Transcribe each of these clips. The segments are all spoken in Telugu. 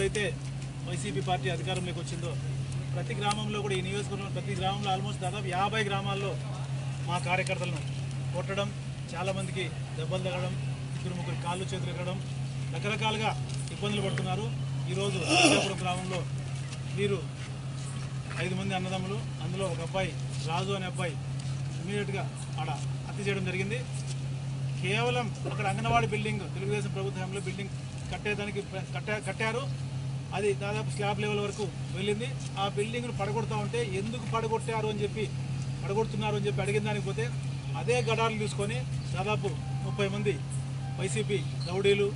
ఎప్పుడైతే వైసీపీ పార్టీ అధికారంలోకి వచ్చిందో ప్రతి గ్రామంలో కూడా ఈ నియోజకవర్గంలో ప్రతి గ్రామంలో ఆల్మోస్ట్ దాదాపు యాభై గ్రామాల్లో మా కార్యకర్తలను కొట్టడం చాలామందికి దెబ్బలు తగలడం ఇద్దరు ముగ్గురు కాళ్ళు చేతులు ఎగరడం రకరకాలుగా ఇబ్బందులు పడుతున్నారు ఈరోజు విజయపురం గ్రామంలో వీరు ఐదు మంది అన్నదమ్ములు అందులో ఒక అబ్బాయి రాజు అనే అబ్బాయి ఇమీడియట్గా ఆడ హత్య చేయడం జరిగింది కేవలం అక్కడ అంగన్వాడీ బిల్డింగ్ తెలుగుదేశం ప్రభుత్వంలో బిల్డింగ్ కట్టేదానికి ప్ర- కట్టా కట్టారు అది దాదాపు స్లాబ్ లెవెల్ వరకు వెళ్ళింది ఆ బిల్డింగ్ను పడగొడతా ఉంటే ఎందుకు పడగొట్టారు అని చెప్పి పడగొడుతున్నారు అని చెప్పి అడిగిన దానికి పోతే అదే గడాలు తీసుకొని దాదాపు ముప్పై మంది వైసీపీ రౌడీలు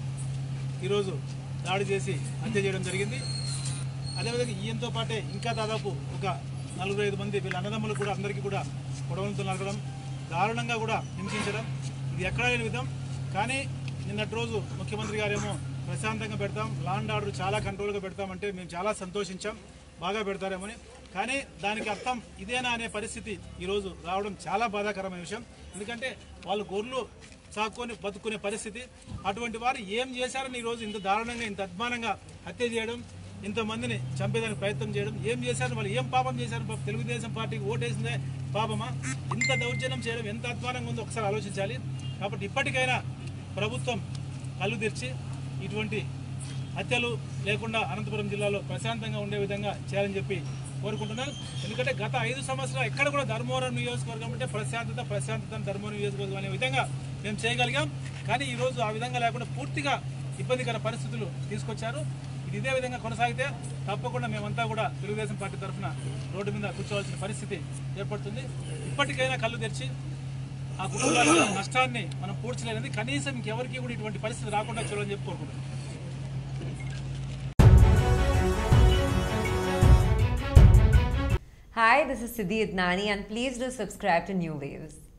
ఈరోజు దాడి చేసి హత్య చేయడం జరిగింది అదేవిధంగా ఈయంతో పాటే ఇంకా దాదాపు ఒక నలుగురు ఐదు మంది వీళ్ళ అన్నదమ్ములు కూడా అందరికీ కూడా పొడవలతో నరకడం దారుణంగా కూడా హింసించడం ఇది ఎక్కడా లేని విధం కానీ నిన్నటి రోజు ముఖ్యమంత్రి గారేమో ప్రశాంతంగా పెడతాం లాండ్ ఆర్డర్ చాలా కంట్రోల్గా పెడతామంటే మేము చాలా సంతోషించాం బాగా పెడతారేమని కానీ దానికి అర్థం ఇదేనా అనే పరిస్థితి ఈరోజు రావడం చాలా బాధాకరమైన విషయం ఎందుకంటే వాళ్ళు గొర్రెలు సాక్కొని బతుకునే పరిస్థితి అటువంటి వారు ఏం చేశారని ఈరోజు ఇంత దారుణంగా ఇంత అద్మానంగా హత్య చేయడం ఇంతమందిని చంపేదానికి ప్రయత్నం చేయడం ఏం చేశారు వాళ్ళు ఏం పాపం చేశారు పాపం తెలుగుదేశం పార్టీకి ఓటేసిందే పాపమా ఇంత దౌర్జన్యం చేయడం ఎంత అధ్వానంగా ఉందో ఒకసారి ఆలోచించాలి కాబట్టి ఇప్పటికైనా ప్రభుత్వం కళ్ళు తెరిచి ఇటువంటి హత్యలు లేకుండా అనంతపురం జిల్లాలో ప్రశాంతంగా ఉండే విధంగా చేయాలని చెప్పి కోరుకుంటున్నాను ఎందుకంటే గత ఐదు సంవత్సరాలు ఎక్కడ కూడా ధర్మవరం నియోజకవర్గం అంటే ప్రశాంతత ప్రశాంతత ధర్మవరం నియోజకవర్గం అనే విధంగా మేము చేయగలిగాం కానీ ఈరోజు ఆ విధంగా లేకుండా పూర్తిగా ఇబ్బందికర పరిస్థితులు తీసుకొచ్చారు ఇది ఇదే విధంగా కొనసాగితే తప్పకుండా మేమంతా కూడా తెలుగుదేశం పార్టీ తరఫున రోడ్డు మీద కూర్చోవాల్సిన పరిస్థితి ఏర్పడుతుంది ఇప్పటికైనా కళ్ళు తెరిచి ఆ కుటుంబాల నష్టాన్ని మనం పూడ్చలేనిది కనీసం ఇంకెవరికి కూడా ఇటువంటి పరిస్థితి రాకుండా చూడాలని చెప్పి కోరుకుంటున్నాం Hi, this is Siddhi Idnani, and please do subscribe to New Waves.